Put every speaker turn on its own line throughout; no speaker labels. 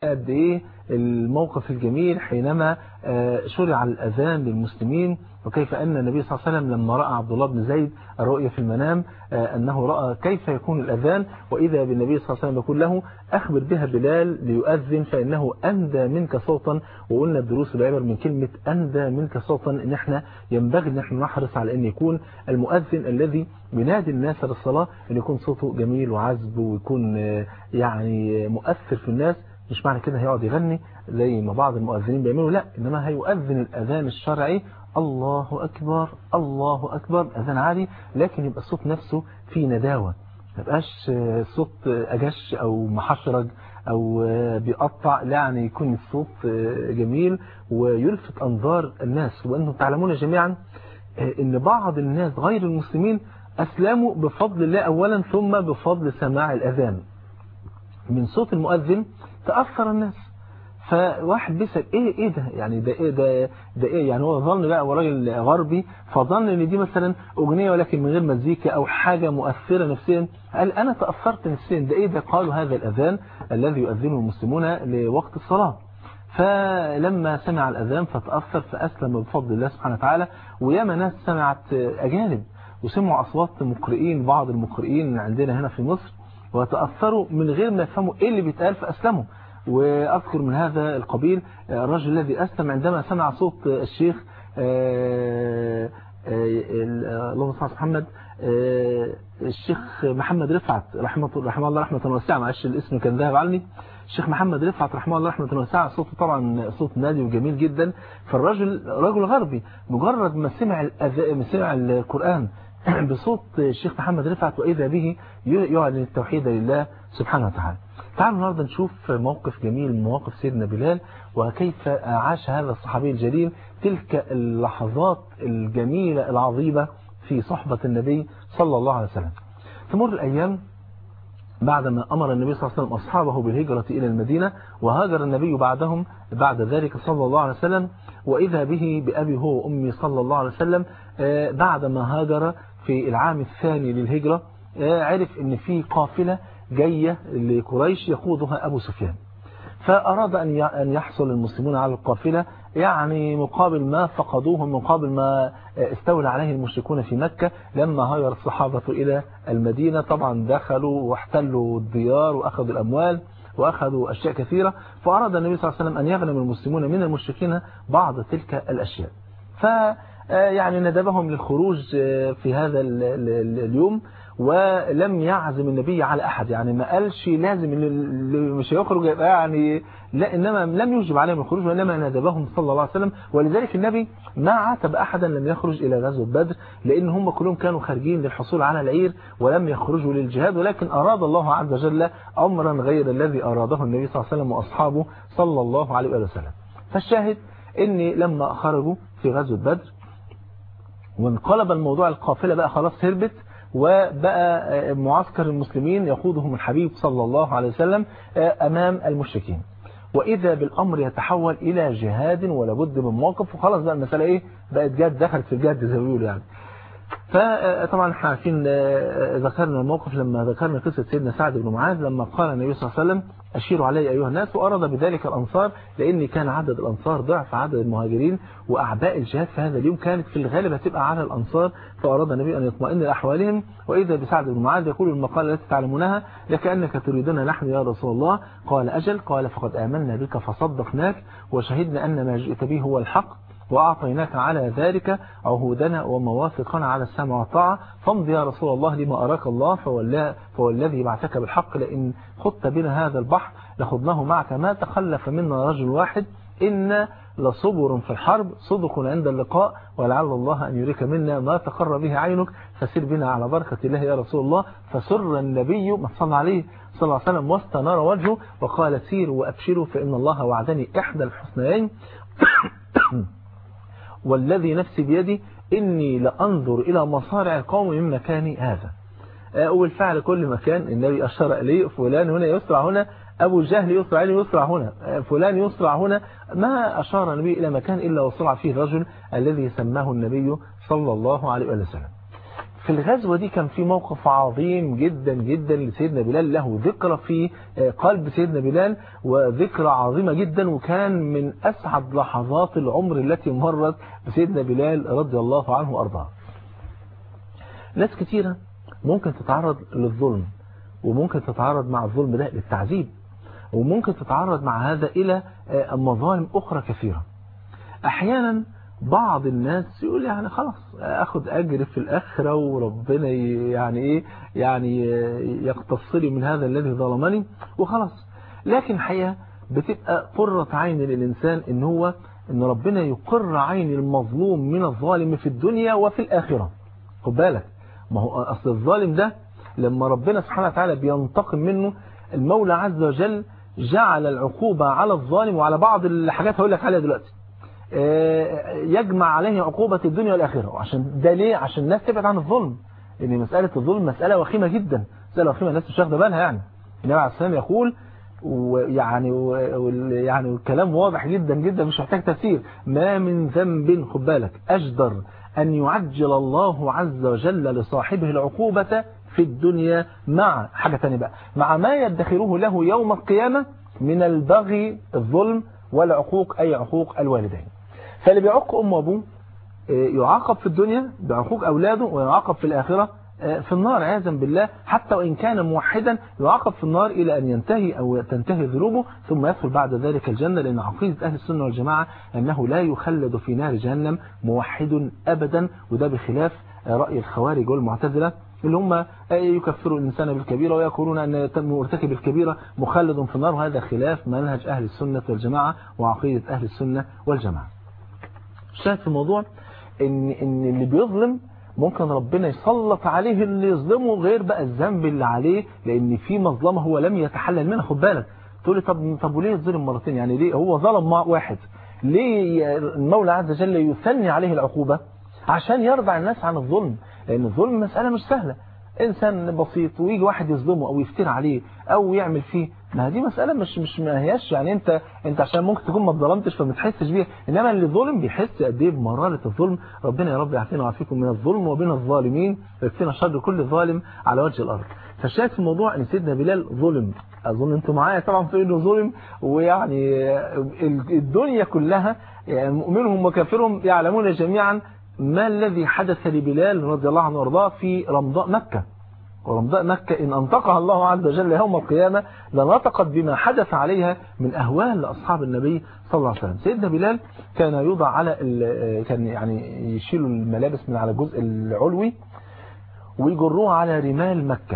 قد ايه الموقف الجميل حينما شرع الأذان للمسلمين وكيف أن النبي صلى الله عليه وسلم لما رأى عبد الله بن زيد الرؤية في المنام أنه رأى كيف يكون الأذان وإذا بالنبي صلى الله عليه وسلم يقول له أخبر بها بلال ليؤذن فإنه أندى منك صوتا وقلنا الدروس العبر من كلمة أندى منك صوتا إن احنا ينبغي أن احنا نحرص على أن يكون المؤذن الذي بينادي الناس للصلاة أن يكون صوته جميل وعذب ويكون يعني مؤثر في الناس مش معنى كده هيقعد يغني زي ما بعض المؤذنين بيعملوا لا إنما هيؤذن الأذان الشرعي الله أكبر الله أكبر أذان عالي لكن يبقى الصوت نفسه فيه نداوة ما يبقاش صوت أجش أو محشرج أو بيقطع لا يعني يكون الصوت جميل ويلفت أنظار الناس وأنتم تعلمون جميعا أن بعض الناس غير المسلمين أسلموا بفضل الله أولا ثم بفضل سماع الأذان من صوت المؤذن تأثر الناس فواحد بيسأل ايه ايه ده يعني ده ايه ده ده ايه يعني هو ظن بقى هو راجل غربي فظن ان دي مثلا اغنيه ولكن من غير مزيكا او حاجه مؤثره نفسيا قال انا تاثرت نفسيا ده ايه ده قالوا هذا الاذان الذي يؤذنه المسلمون لوقت الصلاه فلما سمع الاذان فتاثر فاسلم بفضل الله سبحانه وتعالى وياما ناس سمعت اجانب وسمعوا اصوات مقرئين بعض المقرئين عندنا هنا في مصر وتاثروا من غير ما يفهموا ايه اللي بيتقال فاسلموا وأذكر من هذا القبيل الرجل الذي أسلم عندما سمع صوت الشيخ اللهم صل على محمد الشيخ محمد رفعت رحمه رحمه الله رحمه واسعه معلش الاسم كان ذهب عني الشيخ محمد رفعت رحمه الله رحمه واسعه صوته طبعا صوت نادي وجميل جدا فالرجل رجل غربي مجرد ما سمع الأذ... سمع القرآن بصوت الشيخ محمد رفعت وإذا به يعلن التوحيد لله سبحانه وتعالى تعالوا النهاردة نشوف موقف جميل من مواقف سيدنا بلال وكيف عاش هذا الصحابي الجليل تلك اللحظات الجميلة العظيمة في صحبة النبي صلى الله عليه وسلم تمر الأيام بعدما أمر النبي صلى الله عليه وسلم أصحابه بالهجرة إلى المدينة وهاجر النبي بعدهم بعد ذلك صلى الله عليه وسلم وإذا به بأبي هو وأمي صلى الله عليه وسلم بعدما هاجر في العام الثاني للهجرة عرف ان في قافلة جاية لقريش يقودها أبو سفيان فأراد أن يحصل المسلمون على القافلة يعني مقابل ما فقدوه مقابل ما استولى عليه المشركون في مكة لما هاجر الصحابة إلى المدينة طبعا دخلوا واحتلوا الديار وأخذوا الأموال وأخذوا أشياء كثيرة فأراد النبي صلى الله عليه وسلم أن يغنم المسلمون من المشركين بعض تلك الأشياء ف يعني ندبهم للخروج في هذا اليوم ولم يعزم النبي على أحد يعني ما قالش لازم اللي مش هيخرج يبقى يعني لا إنما لم يوجب عليهم الخروج وإنما ندبهم صلى الله عليه وسلم ولذلك النبي ما عاتب أحدا لم يخرج إلى غزوة بدر لأن هم كلهم كانوا خارجين للحصول على العير ولم يخرجوا للجهاد ولكن أراد الله عز وجل أمرا غير الذي أراده النبي صلى الله عليه وسلم وأصحابه صلى الله عليه وسلم فالشاهد إن لما خرجوا في غزوة بدر وانقلب الموضوع القافلة بقى خلاص هربت وبقى معسكر المسلمين يقودهم الحبيب صلى الله عليه وسلم أمام المشركين وإذا بالأمر يتحول إلى جهاد ولا بد من موقف وخلاص بقى المسألة إيه بقت جد دخلت في الجد زي ما بيقولوا يعني فطبعا احنا عارفين ذكرنا الموقف لما ذكرنا قصة سيدنا سعد بن معاذ لما قال النبي صلى الله عليه وسلم أشيروا علي أيها الناس وأراد بذلك الأنصار لأن كان عدد الأنصار ضعف عدد المهاجرين وأعباء الجهاد في هذا اليوم كانت في الغالب هتبقى على الأنصار فأراد النبي أن يطمئن لأحوالهم وإذا بسعد بن معاذ يقول المقالة التي تعلمونها لكأنك تريدنا نحن يا رسول الله قال أجل قال فقد آمنا بك فصدقناك وشهدنا أن ما جئت به هو الحق وأعطيناك على ذلك عهودنا ومواثقنا على السمع والطاعة فامض يا رسول الله لما أراك الله فوالذي بعثك بالحق لئن خدت بنا هذا البحر لخضناه معك ما تخلف منا رجل واحد إن لصبر في الحرب صدق عند اللقاء ولعل الله أن يريك منا ما تقر به عينك فسر بنا على بركة الله يا رسول الله فسر النبي ما صلى عليه صلى الله عليه وسلم واستنار وجهه وقال سيروا وأبشروا فإن الله وعدني إحدى الحسنيين والذي نفسي بيدي إني لأنظر إلى مصارع القوم من مكاني هذا وبالفعل كل مكان النبي أشار إليه فلان هنا يسرع هنا أبو جهل يسرع إليه يسرع هنا فلان يسرع هنا ما أشار النبي إلى مكان إلا وصرع فيه الرجل الذي سماه النبي صلى الله عليه وسلم في الغزوة دي كان في موقف عظيم جدا جدا لسيدنا بلال له ذكرى في قلب سيدنا بلال وذكرى عظيمة جدا وكان من أسعد لحظات العمر التي مرت بسيدنا بلال رضي الله عنه وأرضاه ناس كتيرة ممكن تتعرض للظلم وممكن تتعرض مع الظلم ده للتعذيب وممكن تتعرض مع هذا إلى مظالم أخرى كثيرة أحيانا بعض الناس يقول يعني خلاص اخد اجر في الاخره وربنا يعني ايه يعني يقتص لي من هذا الذي ظلمني وخلاص لكن الحقيقه بتبقى قرة عين للانسان ان هو ان ربنا يقر عين المظلوم من الظالم في الدنيا وفي الاخره خد بالك ما هو اصل الظالم ده لما ربنا سبحانه وتعالى بينتقم منه المولى عز وجل جعل العقوبة على الظالم وعلى بعض الحاجات هقول لك عليها دلوقتي يجمع عليه عقوبة الدنيا والآخرة وعشان ده ليه عشان الناس تبعد عن الظلم لأن مسألة الظلم مسألة وخيمة جدا مسألة وخيمة الناس مش واخده بالها يعني النبي عليه السلام يقول ويعني يعني الكلام واضح جدا جدا مش محتاج تفسير ما من ذنب خد بالك أجدر أن يعجل الله عز وجل لصاحبه العقوبة في الدنيا مع حاجة ثانيه بقى مع ما يدخره له يوم القيامة من البغي الظلم والعقوق أي عقوق الوالدين فاللي بيعق أم وأبوه يعاقب في الدنيا بعقوق أولاده ويعاقب في الآخرة في النار عياذا بالله حتى وإن كان موحدا يعاقب في النار إلى أن ينتهي أو تنتهي ذنوبه ثم يدخل بعد ذلك الجنة لأن عقيدة أهل السنة والجماعة أنه لا يخلد في نار جهنم موحد أبدا وده بخلاف رأي الخوارج والمعتزلة اللي هم يكفروا الإنسان بالكبيرة ويقولون أن مرتكب الكبيرة مخلد في النار وهذا خلاف منهج أهل السنة والجماعة وعقيدة أهل السنة والجماعة الشاهد في الموضوع إن, إن اللي بيظلم ممكن ربنا يسلط عليه اللي يظلمه غير بقى الذنب اللي عليه لأن في مظلمة هو لم يتحلل منها خد بالك تقول لي طب طب وليه يظلم مرتين يعني ليه هو ظلم مع واحد ليه المولى عز وجل يثني عليه العقوبة عشان يرضع الناس عن الظلم لأن الظلم مسألة مش سهلة إنسان بسيط ويجي واحد يظلمه أو يفتر عليه أو يعمل فيه ما دي مسألة مش مش ما هياش يعني أنت أنت عشان ممكن تكون ما اتظلمتش فما تحسش بيها إنما اللي ظلم بيحس قد إيه بمرارة الظلم ربنا يا رب يعافينا ويعافيكم من الظلم وبين الظالمين ويكفينا شر كل ظالم على وجه الأرض فالشاهد في الموضوع ان سيدنا بلال ظلم اظن انتم معايا طبعا في انه ظلم ويعني الدنيا كلها مؤمنهم وكافرهم يعلمون جميعا ما الذي حدث لبلال رضي الله عنه وارضاه في رمضاء مكة ورمضاء مكة إن أنطقها الله عز وجل يوم القيامة لنطقت بما حدث عليها من أهوال لأصحاب النبي صلى الله عليه وسلم سيدنا بلال كان يوضع على كان يعني يشيلوا الملابس من على الجزء العلوي ويجروها على رمال مكة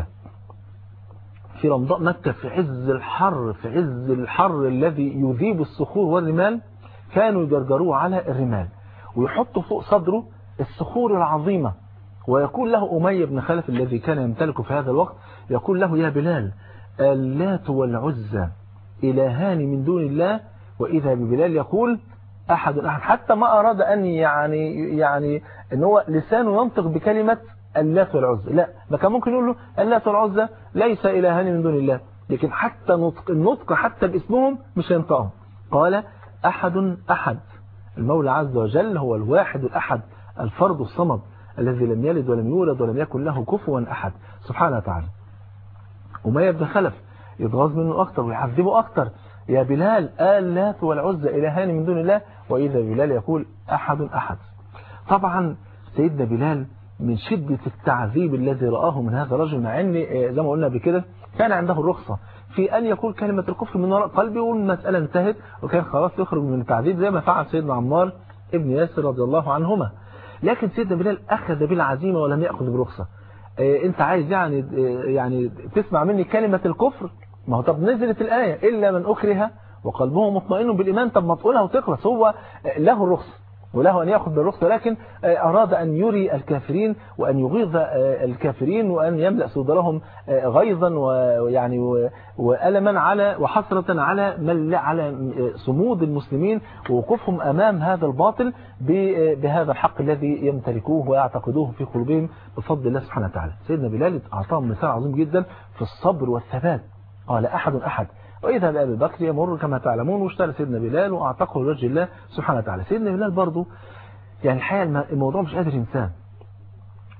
في رمضاء مكة في عز الحر في عز الحر الذي يذيب الصخور والرمال كانوا يجرجروه على الرمال ويحطوا فوق صدره الصخور العظيمة ويقول له أمية بن خلف الذي كان يمتلك في هذا الوقت يقول له يا بلال اللات والعزى إلهان من دون الله وإذا ببلال يقول أحد أحد حتى ما أراد أن يعني يعني أن هو لسانه ينطق بكلمة اللات والعزى لا ما كان ممكن يقول له اللات والعزى ليس إلهان من دون الله لكن حتى نطق النطق حتى باسمهم مش ينطقهم قال أحد أحد المولى عز وجل هو الواحد الأحد الفرد الصمد الذي لم يلد ولم يولد ولم يكن له كفوا أحد سبحانه وتعالى أمية بن خلف يتغاظ منه أكتر ويعذبه أكتر يا بلال اللات والعزى إلهان من دون الله وإذا بلال يقول أحد أحد طبعا سيدنا بلال من شدة التعذيب الذي رآه من هذا الرجل مع أن زي ما قلنا بكده كان عنده الرخصة في أن يقول كلمة الكفر من وراء قلبه والمسألة انتهت وكان خلاص يخرج من التعذيب زي ما فعل سيدنا عمار ابن ياسر رضي الله عنهما لكن سيدنا بلال أخذ بالعزيمة ولم يأخذ برخصة انت عايز يعني يعني تسمع مني كلمة الكفر ما هو طب نزلت الآية إلا من أكره وقلبه مطمئن بالإيمان طب ما تقولها وتخلص هو له الرخصة وله أن يأخذ بالرخصة لكن أراد أن يري الكافرين وأن يغيظ الكافرين وأن يملأ صدرهم غيظا ويعني وألما على وحسرة على مل على صمود المسلمين ووقوفهم أمام هذا الباطل بهذا الحق الذي يمتلكوه ويعتقدوه في قلوبهم بفضل الله سبحانه وتعالى سيدنا بلال أعطاهم مثال عظيم جدا في الصبر والثبات قال أحد أحد وإذا بأبي بكر يمر كما تعلمون واشترى سيدنا بلال وأعتقه لوجه الله سبحانه وتعالى سيدنا بلال برضه يعني الحقيقة الموضوع مش قادر ينساه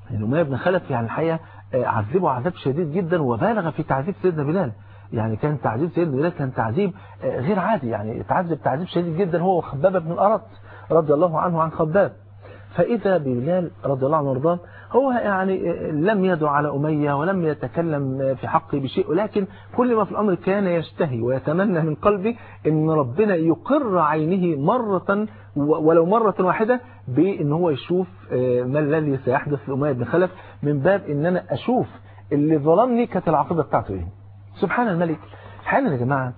يعني أمية بن خلف يعني الحقيقة عذبه عذاب شديد جدا وبالغ في تعذيب سيدنا بلال يعني كان تعذيب سيدنا بلال كان تعذيب غير عادي يعني تعذب تعذيب شديد جدا هو وخباب بن الأرط رضي الله عنه عن خباب فإذا ببلال رضي الله عنه وارضاه هو يعني لم يدعو على أمية ولم يتكلم في حقه بشيء ولكن كل ما في الأمر كان يشتهي ويتمنى من قلبه أن ربنا يقر عينه مرة ولو مرة واحدة بأن هو يشوف ما الذي سيحدث لأمية بن خلف من باب أن أنا أشوف اللي ظلمني كانت العقيدة بتاعته إيه سبحان الملك حالا يا جماعة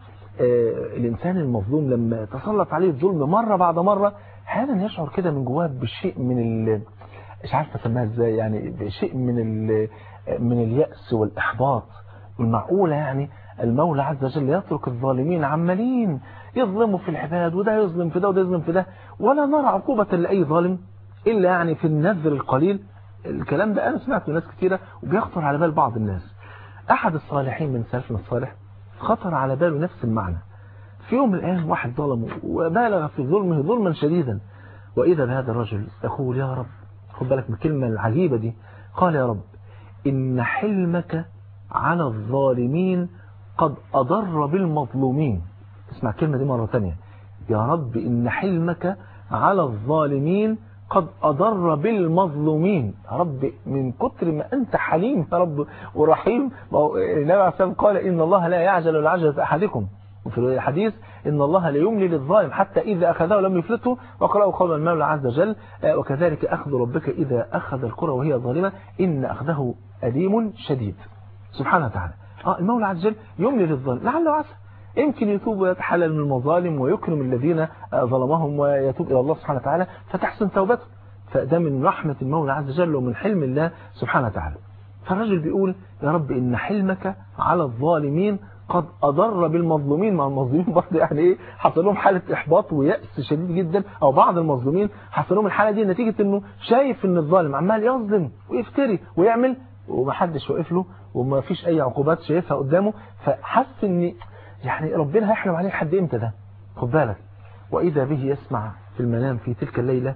الإنسان المظلوم لما تسلط عليه الظلم مرة بعد مرة حالا يشعر كده من جواه بشيء من ال مش عارف اسميها ازاي يعني بشيء من ال من اليأس والإحباط والمعقولة يعني المولى عز وجل يترك الظالمين عمالين يظلموا في العباد وده يظلم في ده وده يظلم في ده ولا نرى عقوبة لأي ظالم إلا يعني في النذر القليل الكلام ده أنا سمعته ناس كثيرة وبيخطر على بال بعض الناس أحد الصالحين من سلفنا الصالح خطر على باله نفس المعنى في يوم من الأيام واحد ظلمه وبالغ في ظلمه ظلما شديدا وإذا بهذا الرجل يقول يا رب خد بالك من الكلمة العجيبة دي قال يا رب إن حلمك على الظالمين قد أضر بالمظلومين اسمع الكلمة دي مرة تانية يا رب إن حلمك على الظالمين قد أضر بالمظلومين يا رب من كتر ما أنت حليم يا رب ورحيم النبي عليه الصلاة قال إن الله لا يعجل العجل أحدكم وفي الحديث إن الله لا يملي للظالم حتى إذا أخذه لم يفلته وقرأوا قول المولى عز وجل وكذلك أخذ ربك إذا أخذ القرى وهي ظالمة إن أخذه أليم شديد سبحانه وتعالى آه المولى عز وجل يملي للظالم لعل وعسى يمكن يتوب ويتحلل من المظالم ويكرم الذين ظلمهم ويتوب إلى الله سبحانه وتعالى فتحسن توبته فده من رحمة المولى عز وجل ومن حلم الله سبحانه وتعالى فالرجل بيقول يا رب إن حلمك على الظالمين قد أضر بالمظلومين مع المظلومين برضه يعني إيه حصل لهم حالة إحباط ويأس شديد جدا أو بعض المظلومين حصل لهم الحالة دي نتيجة إنه شايف إن الظالم عمال يظلم ويفتري ويعمل ومحدش واقف له وما فيش أي عقوبات شايفها قدامه فحس إن يعني ربنا هيحلم عليه لحد إمتى ده خد بالك وإذا به يسمع في المنام في تلك الليلة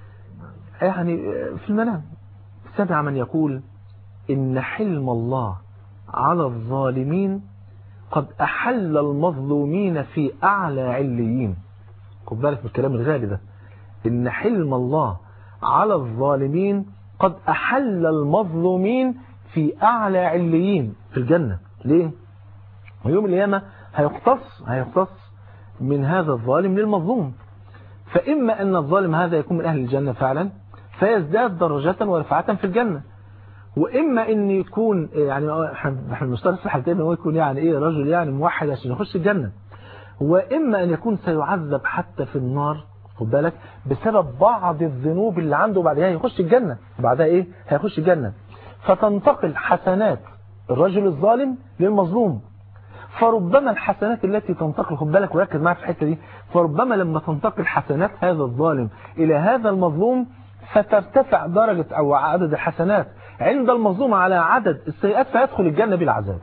يعني في المنام سمع من يقول إن حلم الله على الظالمين قد أحل المظلومين في أعلى عليين خد بالك من الكلام الغالي ده إن حلم الله على الظالمين قد أحل المظلومين في أعلى عليين في الجنة ليه؟ ويوم القيامة هيقتص هيقتص من هذا الظالم للمظلوم فإما أن الظالم هذا يكون من أهل الجنة فعلا فيزداد درجة ورفعة في الجنة واما ان يكون يعني احنا بنشترط في الحالتين ان هو يكون يعني ايه رجل يعني موحد عشان يخش الجنه واما ان يكون سيعذب حتى في النار خد بالك بسبب بعض الذنوب اللي عنده بعدها يخش الجنه بعدها ايه هيخش الجنه فتنتقل حسنات الرجل الظالم للمظلوم فربما الحسنات التي تنتقل خد بالك وركز معايا في الحته دي فربما لما تنتقل حسنات هذا الظالم الى هذا المظلوم فترتفع درجة او عدد الحسنات عند المظلوم على عدد السيئات فيدخل الجنة بالعذاب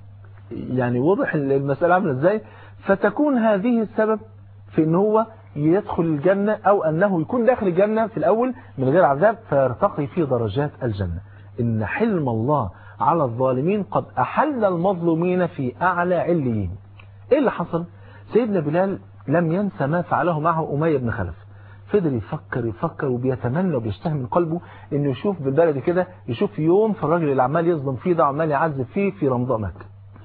يعني واضح المسألة عامله ازاي فتكون هذه السبب في ان هو يدخل الجنة او انه يكون داخل الجنة في الاول من غير عذاب فيرتقي في درجات الجنة ان حلم الله على الظالمين قد احل المظلومين في اعلى عليين ايه اللي حصل سيدنا بلال لم ينسى ما فعله معه أمية بن خلف فضل يفكر يفكر وبيتمنى وبيشتهي من قلبه انه يشوف بالبلد كده يشوف يوم في الراجل اللي عمال يظلم فيه ده عمال يعذب فيه في رمضاء مكة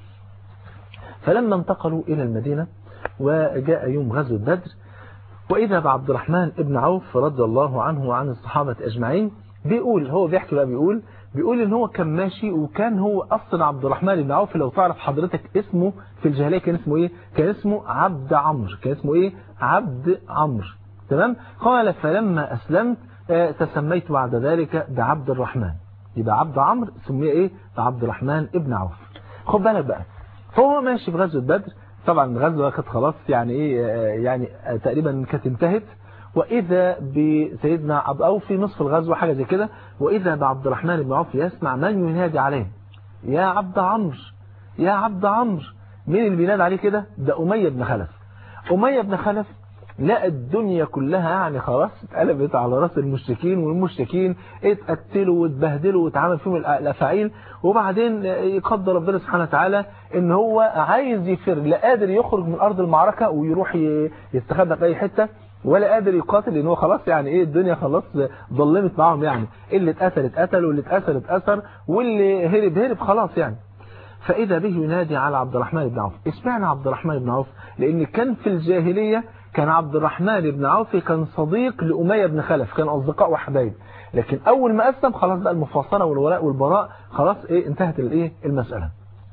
فلما انتقلوا إلى المدينة وجاء يوم غزوة بدر وإذا بعبد الرحمن ابن عوف رضي الله عنه وعن الصحابة أجمعين بيقول هو بيحكي بقى بيقول بيقول ان هو كان ماشي وكان هو اصلا عبد الرحمن بن عوف لو تعرف حضرتك اسمه في الجاهليه كان اسمه ايه كان اسمه عبد عمرو كان اسمه ايه عبد عمرو تمام قال فلما اسلمت تسميت بعد ذلك بعبد الرحمن يبقى عبد عمرو سميه ايه بعبد الرحمن ابن عوف خد بالك بقى فهو ماشي في غزوه بدر طبعا الغزوه كانت خلاص يعني ايه يعني تقريبا كانت انتهت وإذا بسيدنا عبد أو في نصف الغزوة حاجة زي كده وإذا بعبد الرحمن بن عوف يسمع من ينادي عليه يا عبد عمرو يا عبد عمرو مين اللي بينادي عليه كده ده أمية بن خلف أمية بن خلف لا الدنيا كلها يعني خلاص اتقلبت على راس المشركين والمشركين اتقتلوا واتبهدلوا واتعمل فيهم الافاعيل وبعدين يقدر ربنا سبحانه وتعالى ان هو عايز يفر لا قادر يخرج من ارض المعركة ويروح يستخبى في اي حتة ولا قادر يقاتل لان هو خلاص يعني ايه الدنيا خلاص ظلمت معاهم يعني اللي اتقتل اتقتل واللي اتأثر اتأثر واللي هرب هرب خلاص يعني فإذا به ينادي على عبد الرحمن بن عوف اسمعنا عبد الرحمن بن عوف لأن كان في الجاهلية كان عبد الرحمن بن عوف كان صديق لأمية بن خلف كان أصدقاء وحبايب لكن أول ما أسلم خلاص بقى المفاصلة والولاء والبراء خلاص إيه انتهت الإيه المسألة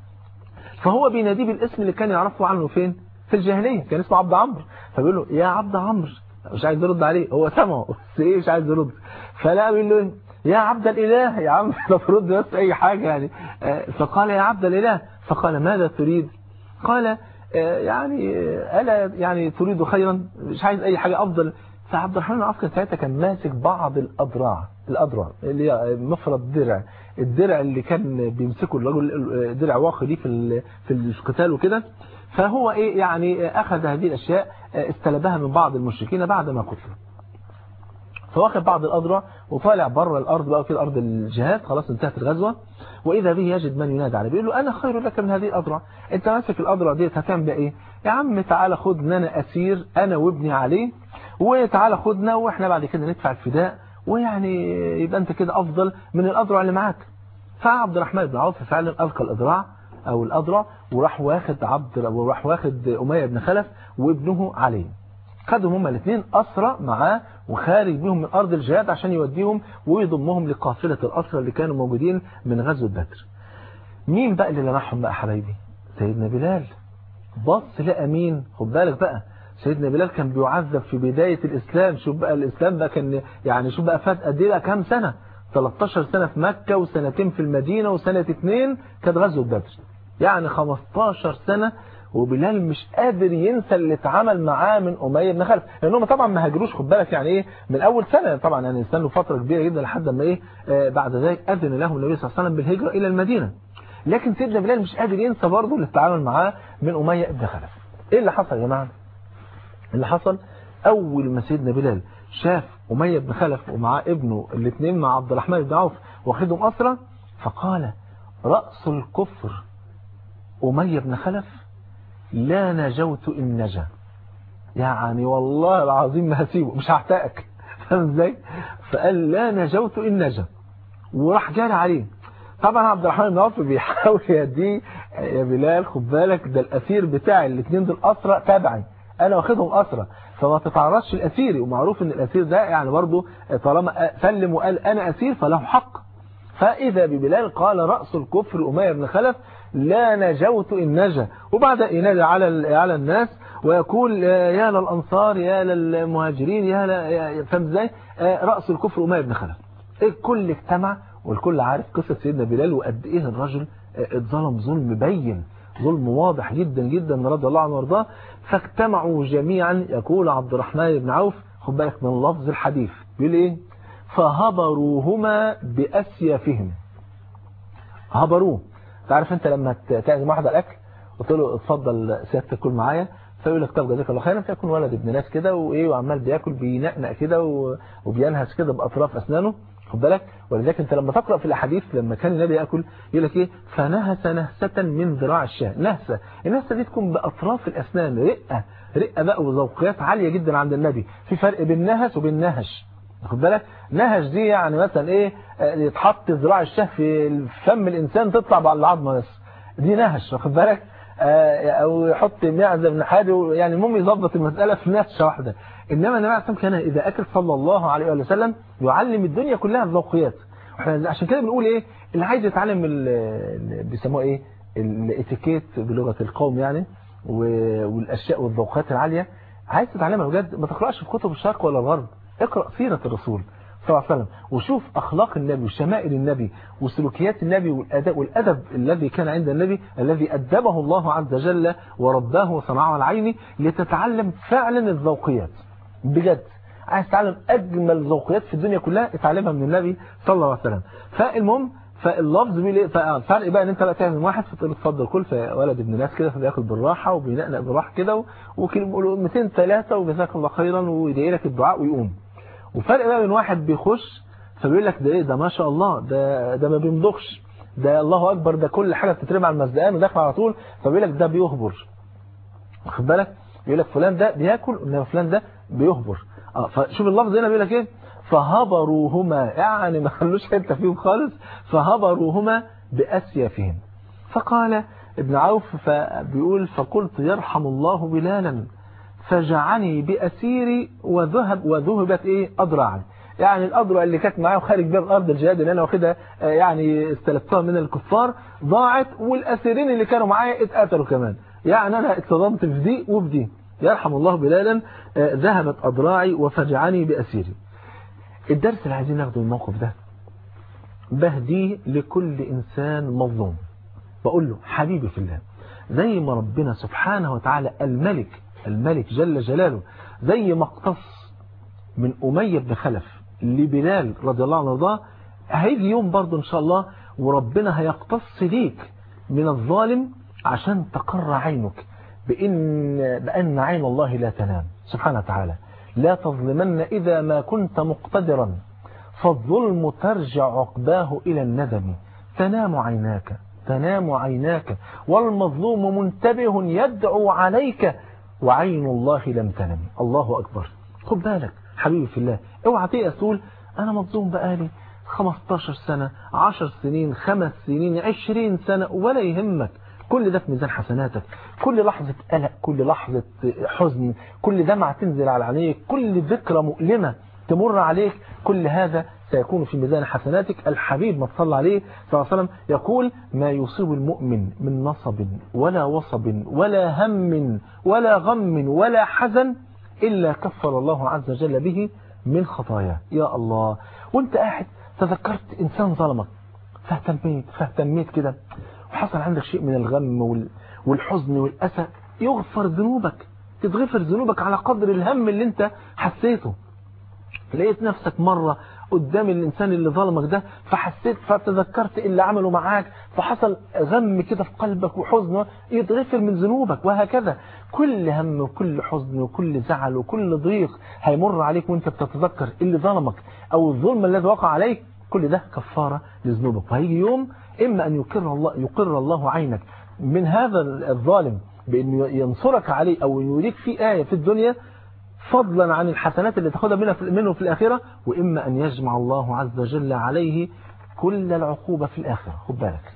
فهو بيناديه بالاسم اللي كان يعرفه عنه فين في الجاهلية كان اسمه عبد عمرو فبيقول له يا عبد عمرو مش عايز يرد عليه هو سمعه بس ايه مش عايز يرد فلا بيقول له يا عبد الإله يا عم لا ترد بس أي حاجة يعني فقال يا عبد الإله فقال ماذا تريد قال يعني ألا يعني تريد خيرا مش عايز أي حاجة أفضل فعبد الرحمن بن عوف كان ساعتها كان ماسك بعض الأضراع الأضرع اللي هي مفرد درع الدرع اللي كان بيمسكه الرجل درع واقي دي في في القتال وكده فهو ايه يعني اخذ هذه الاشياء استلبها من بعض المشركين بعد ما قتلوا فواخد بعض الأضرع وطالع بره الأرض بقى كده أرض الجهاد خلاص انتهت الغزوة وإذا به يجد من ينادي عليه بيقول له أنا خير لك من هذه الأضرع أنت ماسك الأضرع ديت هتعمل بها إيه يا عم تعالى خدنا أنا أسير أنا وابني عليه وتعالى خدنا وإحنا بعد كده ندفع الفداء ويعني يبقى أنت كده أفضل من الأضرع اللي معاك فعبد الرحمن بن عوف فعلا ألقى الأضرع أو الأضرع وراح واخد عبد وراح واخد أمية بن خلف وابنه عليه خدهم هما الاثنين أسرى معاه وخارج بهم من أرض الجهاد عشان يوديهم ويضمهم لقافلة الأسرى اللي كانوا موجودين من غزوة بدر مين بقى اللي لمحهم بقى حبايبي سيدنا بلال بص لقى مين خد بالك بقى سيدنا بلال كان بيعذب في بداية الإسلام شوف بقى الإسلام بقى كان يعني شوف بقى فات قد ايه كام سنة 13 سنة في مكة وسنتين في المدينة وسنة اتنين كانت غزوة بدر يعني 15 سنة وبلال مش قادر ينسى اللي اتعمل معاه من أمية بن خلف لأنهم طبعا ما هاجروش خد بالك يعني ايه من أول سنة طبعا يعني استنوا فترة كبيرة جدا لحد ما ايه آه بعد ذلك أذن لهم النبي صلى الله عليه وسلم بالهجرة إلى المدينة لكن سيدنا بلال مش قادر ينسى برضه اللي اتعامل معاه من أمية بن خلف ايه اللي حصل يا جماعة اللي حصل أول ما سيدنا بلال شاف أمية بن خلف ومعاه ابنه الاثنين مع عبد الرحمن بن عوف واخدهم أسرى فقال رأس الكفر أمية بن خلف لا نجوت إن نجا يعني والله العظيم ما هسيبه مش هحتاجك فاهم ازاي فقال لا نجوت إن نجا وراح جاري عليه طبعا عبد الرحمن بن عوف بيحاول يديه يا بلال خد بالك ده الأسير بتاعي الاثنين دول أسرى تابعي أنا واخدهم أسرى فما تتعرضش الأسيري ومعروف ان الأسير ده يعني برضه طالما سلم وقال أنا أسير فله حق فإذا ببلال قال رأس الكفر أمية بن خلف لا نجوت إن نجا وبعد ينادي على على الناس ويقول يا للأنصار يا للمهاجرين يا ل... فهم ازاي رأس الكفر أمية بن خلف الكل اجتمع والكل عارف قصة سيدنا بلال وقد ايه الرجل اتظلم ظلم بين ظلم واضح جدا جدا رضي الله عنه وارضاه فاجتمعوا جميعا يقول عبد الرحمن بن عوف خد بالك من لفظ الحديث بيقول ايه فهبروهما بأسيافهم هبروه تعرف انت لما تعزم واحد على الاكل قلت له اتفضل سيادتك كل معايا فيقول لك طب جزاك الله خيرا فيكون ولد ابن ناس كده وايه وعمال بياكل بينقنق كده وبينهس كده باطراف اسنانه خد بالك ولذلك انت لما تقرا في الاحاديث لما كان النبي ياكل يقول لك ايه فنهس نهسه من ذراع الشاه نهسه النهسه دي تكون باطراف الاسنان رقه رقه بقى وذوقيات عاليه جدا عند النبي في فرق بين نهس وبين نهش خد بالك نهش دي يعني مثلا ايه يتحط ذراع الشاه في فم الانسان تطلع بعد العظمه بس دي نهش واخد بالك او يحط معزه من حاجه يعني المهم يظبط المساله في نهشه واحده انما النبي عليه كان اذا اكل صلى الله عليه وسلم يعلم الدنيا كلها الذوقيات احنا عشان كده بنقول ايه اللي عايز يتعلم بيسموه ايه الاتيكيت بلغه القوم يعني والاشياء والذوقات العاليه عايز تتعلمها بجد ما تقراش في كتب الشرق ولا الغرب اقرا سيره الرسول صلى الله عليه وسلم وشوف أخلاق النبي وشمائل النبي وسلوكيات النبي والأدب, والأدب الذي كان عند النبي الذي أدبه الله عز وجل ورباه وصنعه العين لتتعلم فعلا الذوقيات بجد عايز تتعلم أجمل ذوقيات في الدنيا كلها اتعلمها من النبي صلى الله عليه وسلم فالمهم فاللفظ بيقول فالفرق بقى ان انت بقى تعمل واحد فتقول اتفضل كل فولد ابن ناس كده فبياكل بالراحه وبينقنق بالراحه كده وكلمتين ثلاثه وجزاك الله خيرا ويدعي لك الدعاء ويقوم وفرق بقى بين واحد بيخش فبيقول لك ده ايه ده ما شاء الله ده ده ما بيمضغش ده الله اكبر ده كل حاجه بتترمي على المزدقان وداخل على طول فبيقول لك ده بيهبر واخد بالك يقول لك فلان ده بياكل انما فلان ده بيهبر اه فشوف اللفظ هنا بيقول لك ايه فهبروهما يعني ما خلوش حته فيهم خالص فهبروهما باسيافهم فقال ابن عوف فبيقول فقلت يرحم الله بلالا فجعني بأسيري وذهب وذهبت ايه أضرعا يعني الأضرع اللي كانت معاه وخارج بيها الأرض الجهاد اللي أنا واخدها يعني استلفتها من الكفار ضاعت والأسيرين اللي كانوا معايا اتقتلوا كمان يعني أنا اتصدمت في دي وفي دي يرحم الله بلالا ذهبت أضراعي وفجعني بأسيري الدرس اللي عايزين ناخده الموقف ده بهديه لكل إنسان مظلوم بقول له حبيبي في الله زي ما ربنا سبحانه وتعالى الملك الملك جل جلاله زي ما اقتص من أمية بن خلف لبلال رضي الله عنه وارضاه هيجي يوم برضه إن شاء الله وربنا هيقتص ليك من الظالم عشان تقر عينك بإن, بأن عين الله لا تنام سبحانه وتعالى لا تظلمن إذا ما كنت مقتدرا فالظلم ترجع عقباه إلى الندم تنام عيناك تنام عيناك والمظلوم منتبه يدعو عليك وعين الله لم تنم الله أكبر خد بالك حبيبي في الله اوعى تيأس تقول أنا مظلوم بقالي 15 سنة 10 سنين 5 سنين 20 سنة ولا يهمك كل ده في ميزان حسناتك كل لحظة قلق كل لحظة حزن كل دمعة تنزل على عينيك كل ذكرى مؤلمة تمر عليك كل هذا سيكون في ميزان حسناتك الحبيب ما صلى عليه صلى الله عليه وسلم يقول ما يصيب المؤمن من نصب ولا وصب ولا هم ولا غم ولا حزن إلا كفر الله عز وجل به من خطاياه يا الله وانت قاعد تذكرت إنسان ظلمك فاهتميت فاهتميت كده وحصل عندك شيء من الغم والحزن والأسى يغفر ذنوبك تتغفر ذنوبك على قدر الهم اللي انت حسيته لقيت نفسك مرة قدام الإنسان اللي ظلمك ده فحسيت فتذكرت اللي عمله معاك فحصل غم كده في قلبك وحزن يتغفر من ذنوبك وهكذا كل هم وكل حزن وكل زعل وكل ضيق هيمر عليك وانت بتتذكر اللي ظلمك أو الظلم الذي وقع عليك كل ده كفارة لذنوبك وهيجي يوم إما أن يقر الله, يقر الله عينك من هذا الظالم بأنه ينصرك عليه أو يريك في آية في الدنيا فضلا عن الحسنات اللي تاخدها منه في, منه في الآخرة وإما أن يجمع الله عز وجل عليه كل العقوبة في الآخرة خد بالك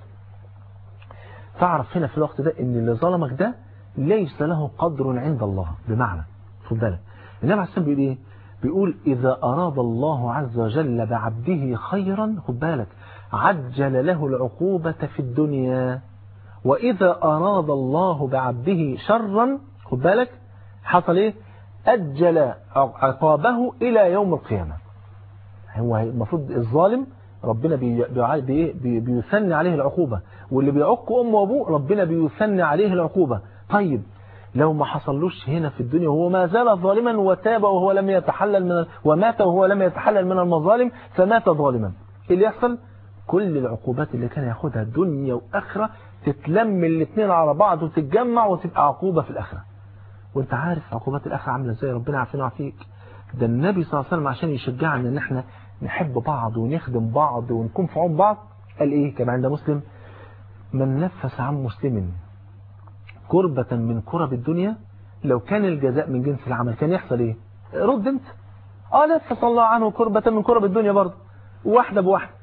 تعرف هنا في الوقت ده ان اللي ظلمك ده ليس له قدر عند الله بمعنى خد بالك النبي عليه السلام بيقول ايه بيقول إذا أراد الله عز وجل بعبده خيرا خد بالك عجل له العقوبة في الدنيا وإذا أراد الله بعبده شرا خد بالك حصل ايه أجل عقابه إلى يوم القيامة هو المفروض الظالم ربنا بي بي بي بيثني عليه العقوبة واللي بيعق أمه وأبوه ربنا بيثني عليه العقوبة طيب لو ما حصلوش هنا في الدنيا وهو ما زال ظالما وتاب وهو لم يتحلل من ومات وهو لم يتحلل من المظالم فمات ظالما ايه اللي يحصل كل العقوبات اللي كان ياخدها الدنيا وآخرة تتلم الاثنين على بعض وتتجمع وتبقى عقوبة في الآخرة وانت عارف عقوبات الآخرة عاملة ازاي ربنا عارفين وعافيك ده النبي صلى الله عليه وسلم عشان يشجعنا ان احنا نحب بعض ونخدم بعض ونكون في عون بعض قال ايه كما عند مسلم من نفس عن مسلم كربة من كرب الدنيا لو كان الجزاء من جنس العمل كان يحصل ايه رد انت اه نفس الله عنه كربة من كرب الدنيا برضه واحدة بواحدة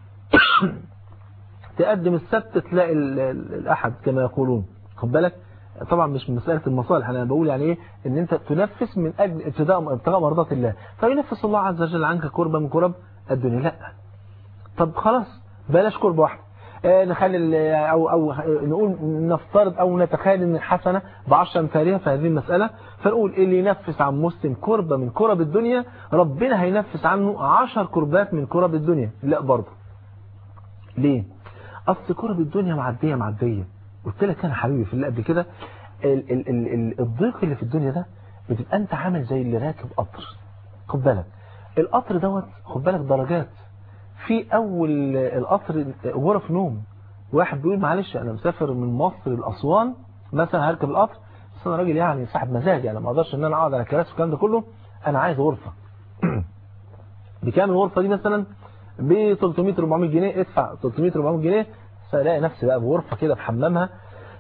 تقدم السبت تلاقي الأحد كما يقولون خد بالك طبعا مش من مسألة المصالح أنا بقول يعني إيه إن أنت تنفس من أجل ابتداء ابتغاء مرضات الله فينفس الله عز وجل عنك كربة من كرب الدنيا لا طب خلاص بلاش كربة واحدة آه نخلي أو, أو نقول نفترض أو نتخيل أن الحسنة بعشر أمثالها في هذه المسألة فنقول اللي ينفس عن مسلم كربة من كرب الدنيا ربنا هينفس عنه عشر كربات من كرب الدنيا لا برضه ليه أصل كرب الدنيا معدية معدية قلت لك أنا حبيبي في اللي قبل كده ال ال ال ال الضيق اللي في الدنيا ده بتبقى أنت عامل زي اللي راكب قطر خد بالك القطر دوت خد بالك درجات في اول القطر غرف نوم واحد بيقول معلش انا مسافر من مصر لاسوان مثلا هركب القطر بس انا راجل يعني صاحب مزاج يعني ما اقدرش ان انا اقعد على كراسي والكلام ده كله انا عايز غرفه بكام الغرفه دي مثلا ب 300 400 جنيه ادفع 300 400 جنيه فالاقي نفسي بقى بغرفه كده بحمامها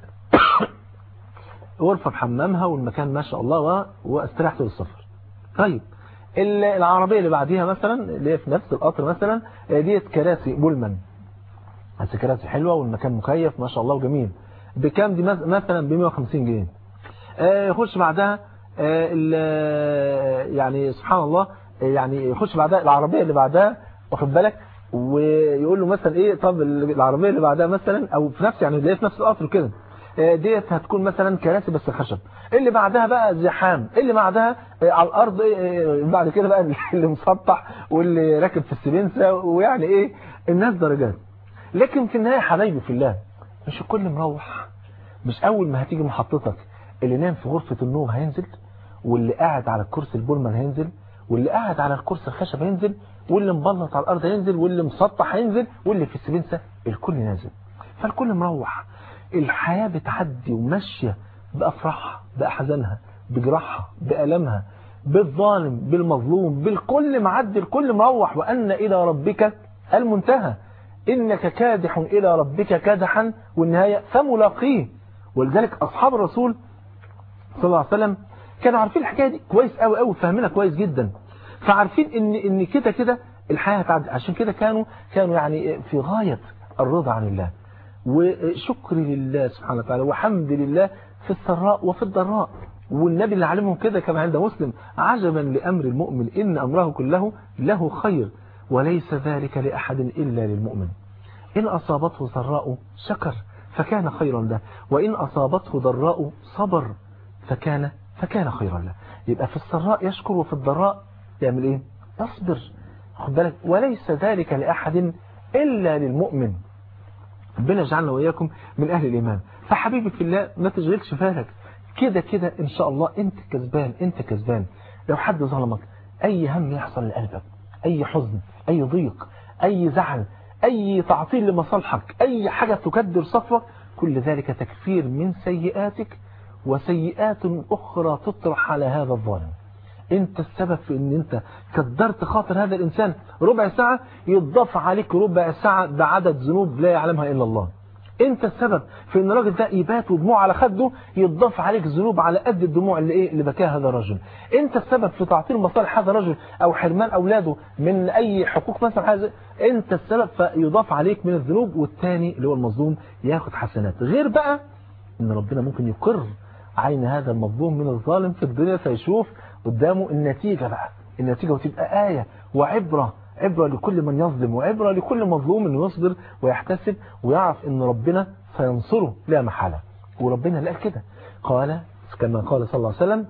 غرفه بحمامها والمكان ما شاء الله واستريح طول السفر طيب العربيه اللي بعديها مثلا اللي هي في نفس القطر مثلا ديت كراسي بولمان بس كراسي حلوه والمكان مكيف ما شاء الله وجميل بكام دي مثلا ب 150 جنيه يخش بعدها يعني سبحان الله يعني يخش بعدها العربيه اللي بعدها واخد بالك ويقول له مثلا ايه طب العربيه اللي بعدها مثلا او في نفس يعني اللي في نفس القطر كده ديت هتكون مثلا كراسي بس خشب اللي بعدها بقى زحام اللي بعدها على الارض بعد كده بقى اللي مسطح واللي راكب في السبنسه ويعني ايه الناس درجات لكن في النهايه حبايبي في الله مش الكل مروح مش اول ما هتيجي محطتك اللي نام في غرفه النوم هينزل واللي قاعد على الكرسي البولمان هينزل واللي قاعد على الكرسي الخشب هينزل واللي مبلط على الارض هينزل واللي مسطح هينزل واللي في السبنسه الكل نازل فالكل مروح الحياة بتعدي وماشية بأفراحها بأحزانها بجراحها بألمها بالظالم بالمظلوم بالكل معدي الكل مروح وأن إلى ربك المنتهى إنك كادح إلى ربك كادحا والنهاية فملاقيه ولذلك أصحاب الرسول صلى الله عليه وسلم كانوا عارفين الحكاية دي كويس قوي قوي فاهمينها كويس جدا فعارفين ان ان كده كده الحياة هتعدي عشان كده كانوا كانوا يعني في غاية الرضا عن الله وشكر لله سبحانه وتعالى وحمد لله في السراء وفي الضراء والنبي اللي علمهم كده كما عند مسلم عجبا لأمر المؤمن إن أمره كله له خير وليس ذلك لأحد إلا للمؤمن إن أصابته سراء شكر فكان خيرا له وإن أصابته ضراء صبر فكان فكان خيرا له يبقى في السراء يشكر وفي الضراء يعمل إيه يصبر خد بالك وليس ذلك لأحد إلا للمؤمن ربنا يجعلنا وإياكم من أهل الإيمان فحبيبي في الله ما تشغلش بالك كده كده إن شاء الله أنت كسبان أنت كسبان لو حد ظلمك أي هم يحصل لقلبك أي حزن أي ضيق أي زعل أي تعطيل لمصالحك أي حاجة تكدر صفوك كل ذلك تكفير من سيئاتك وسيئات أخرى تطرح على هذا الظالم انت السبب في ان انت كدرت خاطر هذا الانسان ربع ساعة يضاف عليك ربع ساعة بعدد ذنوب لا يعلمها الا الله انت السبب في ان الراجل ده يبات ودموع على خده يضاف عليك ذنوب على قد الدموع اللي ايه اللي بكاها هذا الرجل انت السبب في تعطيل مصالح هذا الرجل او حرمان اولاده من اي حقوق مثلا هذا انت السبب فيضاف عليك من الذنوب والثاني اللي هو المظلوم ياخد حسنات غير بقى ان ربنا ممكن يقر عين هذا المظلوم من الظالم في الدنيا فيشوف قدامه النتيجة بقى النتيجة وتبقى آية وعبرة عبرة لكل من يظلم وعبرة لكل مظلوم انه يصبر ويحتسب ويعرف ان ربنا سينصره لا محالة وربنا اللي قال كده قال كما قال صلى الله عليه وسلم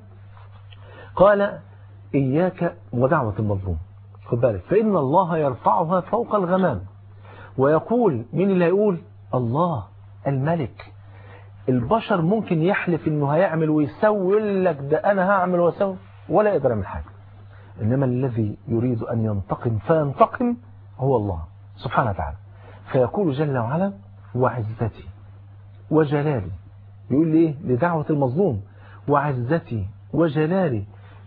قال إياك ودعوة المظلوم خد بالك فإن الله يرفعها فوق الغمام ويقول مين اللي هيقول الله الملك البشر ممكن يحلف انه هيعمل ويسوي يقول لك ده انا هعمل واسوي ولا يقدر يعمل حاجه انما الذي يريد ان ينتقم فينتقم هو الله سبحانه وتعالى فيقول جل وعلا وعزتي وجلالي يقول لي لدعوة المظلوم وعزتي وجلالي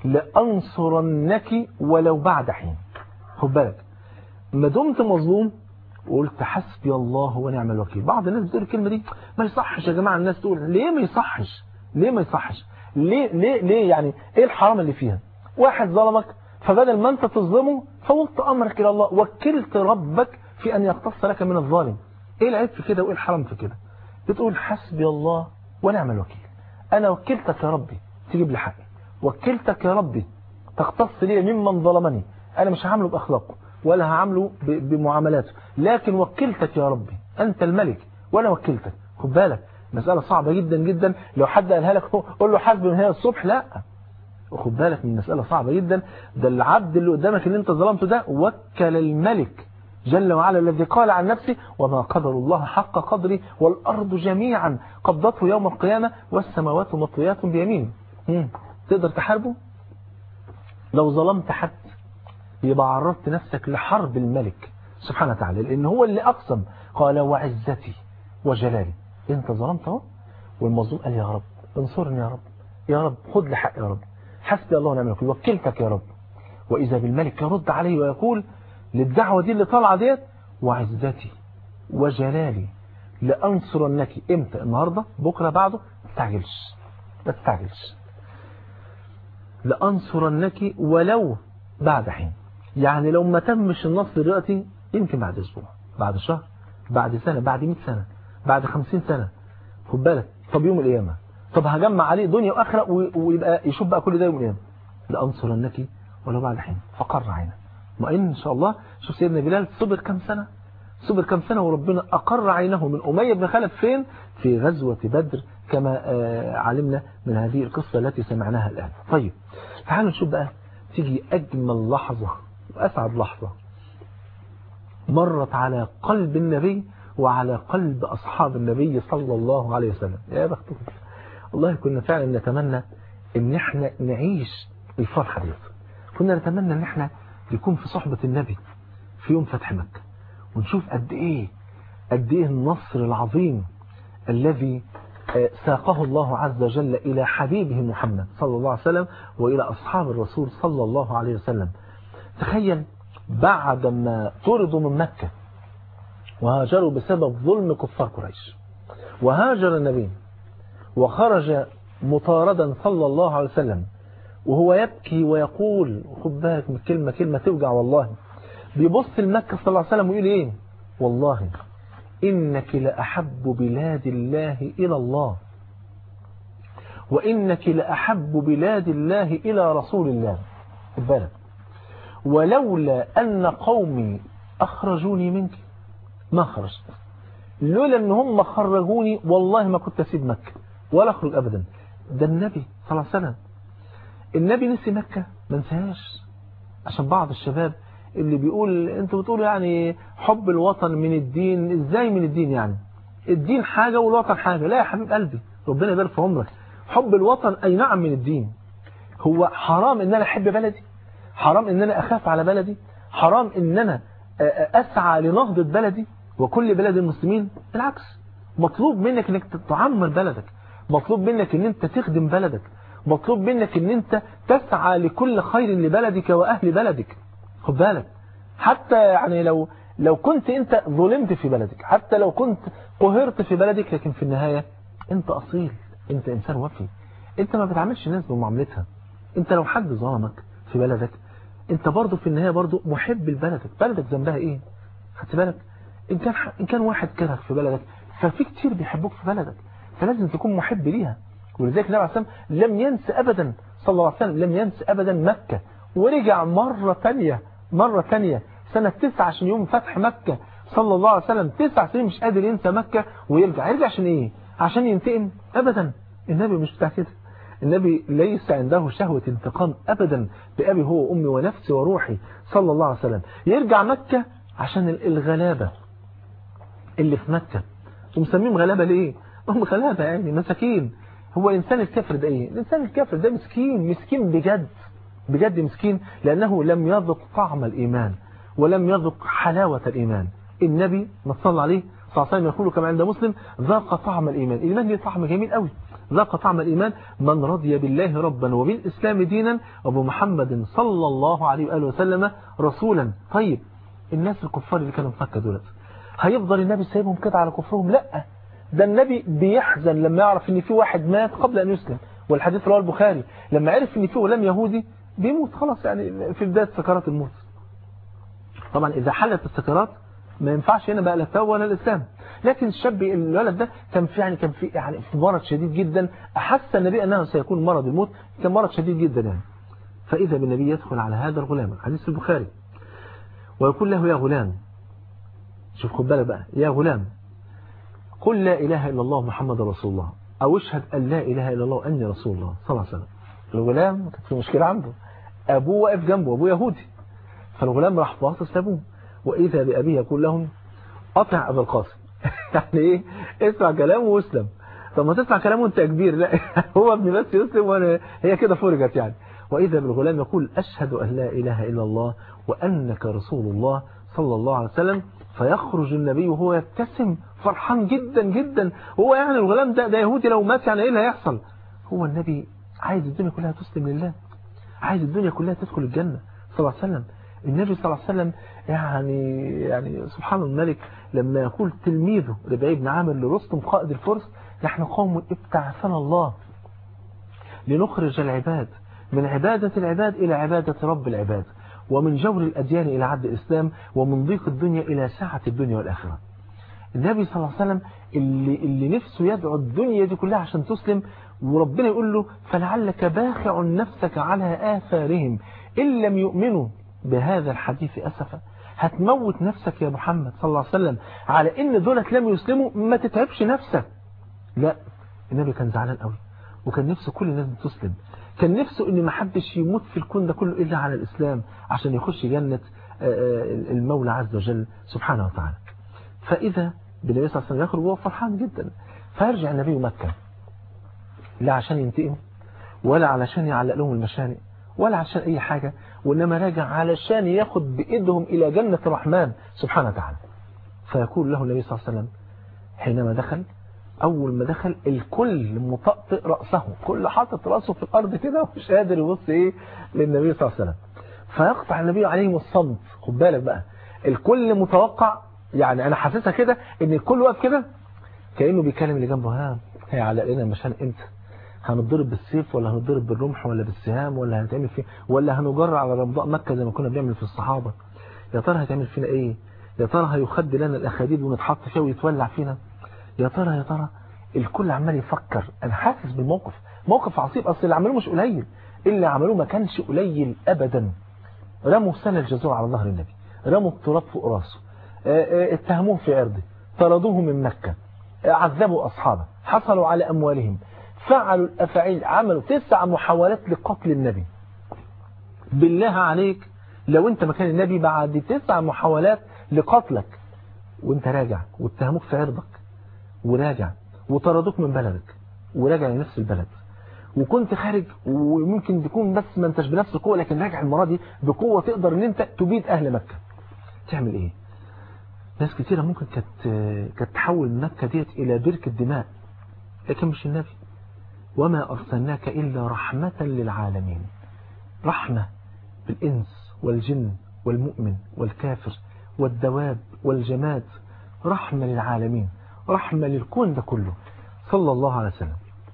لأنصرنك ولو بعد حين خد بالك ما دمت مظلوم وقلت حسبي الله ونعم الوكيل بعض الناس بتقول الكلمة دي ما يصحش يا جماعة الناس تقول ليه ما يصحش ليه ما يصحش ليه ليه ليه يعني ايه الحرام اللي فيها واحد ظلمك فبدل ما انت تظلمه فوضت امرك الى الله وكلت ربك في ان يقتص لك من الظالم ايه العيب في كده وايه الحرام في كده بتقول حسبي الله ونعم الوكيل انا وكلتك يا ربي تجيب لي حقي وكلتك يا ربي تقتص لي ممن ظلمني انا مش هعامله باخلاقه ولا هعامله بمعاملاته لكن وكلتك يا ربي انت الملك وانا وكلتك خد بالك مسألة صعبة جدا جدا لو حد قالها لك قول له حسب من هنا الصبح لا وخد بالك من مسألة صعبة جدا ده العبد اللي قدامك اللي انت ظلمته ده وكل الملك جل وعلا الذي قال عن نفسه وما قدر الله حق قدري والأرض جميعا قبضته يوم القيامة والسماوات مطويات بيمينه تقدر تحاربه لو ظلمت حد يبقى عرضت نفسك لحرب الملك سبحانه وتعالى لأن هو اللي أقسم قال وعزتي وجلالي أنت ظلمت اهو والمظلوم قال يا رب انصرني يا رب يا رب خذ لي حق يا رب حسبي الله ونعم الوكيل وكلتك يا رب وإذا بالملك يرد عليه ويقول للدعوة دي اللي طالعه ديت وعزتي وجلالي لأنصرنك امتى النهاردة بكرة بعده ما تستعجلش ما تستعجلش لأنصرنك ولو بعد حين يعني لو ما تمش النصر دلوقتي يمكن بعد اسبوع بعد شهر بعد سنة بعد 100 سنة بعد 50 سنة خد بالك طب يوم القيامة طب هجمع عليه دنيا واخره ويبقى يشوف بقى كل ده يوم القيامة لأنصرنك ولو بعد حين فقر عينه ما إن شاء الله شوف سيدنا بلال صبر كم سنة صبر كم سنة وربنا أقر عينه من أمية بن خلف فين في غزوة بدر كما علمنا من هذه القصة التي سمعناها الآن طيب تعالوا نشوف بقى تيجي أجمل لحظة وأسعد لحظة مرت على قلب النبي وعلى قلب أصحاب النبي صلى الله عليه وسلم يا بختكم والله كنا فعلا نتمنى ان احنا نعيش الفرحة دي كنا نتمنى ان احنا يكون في صحبة النبي في يوم فتح مكة ونشوف قد ايه قد ايه النصر العظيم الذي ساقه الله عز وجل إلى حبيبه محمد صلى الله عليه وسلم وإلى أصحاب الرسول صلى الله عليه وسلم تخيل بعد ما طردوا من مكة وهاجروا بسبب ظلم كفار قريش وهاجر النبي وخرج مطاردا صلى الله عليه وسلم وهو يبكي ويقول خد بالك من كلمة كلمة توجع والله بيبص لمكة صلى الله عليه وسلم ويقول ايه والله إنك لأحب بلاد الله إلى الله وإنك لأحب بلاد الله إلى رسول الله خد بالك ولولا أن قومي أخرجوني منك ما خرجت لولا أن هم خرجوني والله ما كنت أسيب مكة ولا أخرج أبدا ده النبي صلى الله عليه وسلم النبي نسي مكة ما نساهاش عشان بعض الشباب اللي بيقول انتوا بتقولوا يعني حب الوطن من الدين ازاي من الدين يعني الدين حاجة والوطن حاجة لا يا حبيب قلبي ربنا يبارك في عمرك حب الوطن اي نعم من الدين هو حرام ان انا احب بلدي حرام ان انا اخاف على بلدي حرام ان انا اسعى لنهضة بلدي وكل بلد المسلمين بالعكس مطلوب منك انك تعمر بلدك مطلوب منك ان انت تخدم بلدك مطلوب منك ان انت تسعى لكل خير لبلدك واهل بلدك خد بالك حتى يعني لو لو كنت انت ظلمت في بلدك حتى لو كنت قهرت في بلدك لكن في النهاية انت اصيل انت انسان وفي انت ما بتعاملش الناس بمعاملتها انت لو حد ظلمك في بلدك انت برضه في النهاية برضه محب لبلدك بلدك ذنبها ايه خدت بالك ان كان ان كان واحد كرهك في بلدك ففي كتير بيحبوك في بلدك فلازم تكون محب ليها ولذلك النبي عليه الصلاه لم ينسى ابدا صلى الله عليه وسلم لم ينسى ابدا مكة ورجع مرة ثانيه مرة ثانيه سنة تسعة عشان يوم فتح مكة صلى الله عليه وسلم تسع سنين مش قادر ينسى مكة ويرجع يرجع عشان ايه عشان ينتقم ابدا النبي مش بتاع كده النبي ليس عنده شهوة انتقام ابدا بأبي هو وأمي ونفسي وروحي صلى الله عليه وسلم يرجع مكة عشان الغلابة اللي في مكة ومسميهم غلابة ليه هم غلابة يعني مساكين هو الإنسان الكافر ده إيه الإنسان الكافر ده مسكين مسكين بجد بجد مسكين لأنه لم يذق طعم الإيمان ولم يذق حلاوة الإيمان النبي ما صلى عليه صلى الله عليه وسلم يقول كما عند مسلم ذاق طعم الإيمان الإيمان ليه طعم جميل قوي ذاق طعم الإيمان من رضي بالله ربا وبالإسلام دينا وبمحمد صلى الله عليه وآله وسلم رسولا طيب الناس الكفار اللي كانوا في مكة دولت هيفضل النبي سايبهم كده على كفرهم لا ده النبي بيحزن لما يعرف ان في واحد مات قبل ان يسلم والحديث رواه البخاري لما عرف ان في غلام يهودي بيموت خلاص يعني في بداية سكرات الموت طبعا اذا حلت السكرات ما ينفعش هنا بقى لا التوبه ولا الاسلام لكن الشاب الولد ده كان في يعني كان في يعني في مرض شديد جدا احس النبي انه سيكون مرض الموت كان مرض شديد جدا يعني فاذا بالنبي يدخل على هذا الغلام حديث البخاري ويقول له يا غلام شوف خد بالك بقى يا غلام قل لا إله إلا الله محمد رسول الله أو اشهد أن لا إله إلا الله وأني رسول الله صلى الله عليه وسلم الغلام كانت في مشكلة عنده أبوه واقف جنبه أبوه يهودي فالغلام راح باصص لأبوه وإذا بأبيه يقول لهم أطع أبا القاسم يعني إيه اسمع كلامه واسلم طب ما تسمع كلامه أنت كبير لا هو ابن بس يسلم وأنا هي كده فرجت يعني وإذا بالغلام يقول أشهد أن لا إله إلا الله وأنك رسول الله صلى الله عليه وسلم فيخرج النبي وهو يبتسم فرحان جدا جدا هو يعني الغلام ده ده يهودي لو مات يعني ايه اللي هيحصل هو النبي عايز الدنيا كلها تسلم لله عايز الدنيا كلها تدخل الجنة صلى الله عليه وسلم النبي صلى الله عليه وسلم يعني يعني سبحان الملك لما يقول تلميذه ربعي بن عامر لرستم قائد الفرس نحن قوم ابتعثنا الله لنخرج العباد من عبادة العباد إلى عبادة رب العباد ومن جور الأديان إلى عبد الإسلام ومن ضيق الدنيا إلى ساعة الدنيا والآخرة النبي صلى الله عليه وسلم اللي, اللي نفسه يدعو الدنيا دي كلها عشان تسلم وربنا يقول له فلعلك باخع نفسك على آثارهم إن لم يؤمنوا بهذا الحديث أسفا هتموت نفسك يا محمد صلى الله عليه وسلم على إن دولت لم يسلموا ما تتعبش نفسك لا النبي كان زعلان قوي وكان نفسه كل الناس تسلم كان نفسه ان ما حدش يموت في الكون ده كله الا على الاسلام عشان يخش جنة المولى عز وجل سبحانه وتعالى فاذا بالنبي صلى الله عليه وسلم يخرج وهو فرحان جدا فيرجع النبي مكة لا عشان ينتقم ولا علشان يعلق لهم المشانق ولا عشان اي حاجة وانما راجع علشان ياخد بايدهم الى جنة الرحمن سبحانه وتعالى فيقول له النبي صلى الله عليه وسلم حينما دخل أول ما دخل الكل مطأطئ رأسه كل حاطط رأسه في الأرض كده ومش قادر يبص إيه للنبي صلى الله عليه وسلم فيقطع النبي عليهم الصمت خد بالك بقى الكل متوقع يعني أنا حاسسها كده إن الكل واقف كده كأنه بيكلم اللي جنبه ها هيعلق لنا مشان امتى هنضرب بالسيف ولا هنضرب بالرمح ولا بالسهام ولا هنتعمل فيه ولا هنجر على رمضاء مكة زي ما كنا بنعمل في الصحابة يا ترى هتعمل فينا ايه يا ترى هيخد لنا الاخاديد ونتحط فيها ويتولع فينا يا ترى يا ترى الكل عمال يفكر انا حاسس بالموقف موقف عصيب اصل اللي عملوه مش قليل اللي عملوه ما كانش قليل ابدا رموا سنة الجزور على ظهر النبي رموا التراب فوق راسه اتهموه في عرضه طردوه من مكة عذبوا أصحابه حصلوا على أموالهم فعلوا الأفاعيل عملوا تسع محاولات لقتل النبي بالله عليك لو انت مكان النبي بعد تسع محاولات لقتلك وانت راجع واتهموك في عرضك وراجع وطردوك من بلدك وراجع لنفس البلد وكنت خارج وممكن تكون بس ما انتش بنفس القوة لكن راجع المرة دي بقوة تقدر ان انت تبيد اهل مكة تعمل ايه ناس كتيرة ممكن كانت كانت تحول مكة ديت الى بركة دماء لكن مش النبي وما أرسلناك إلا رحمة للعالمين رحمة بالإنس والجن والمؤمن والكافر والدواب والجماد رحمة للعالمين رحمة للكون ده كله صلى الله عليه وسلم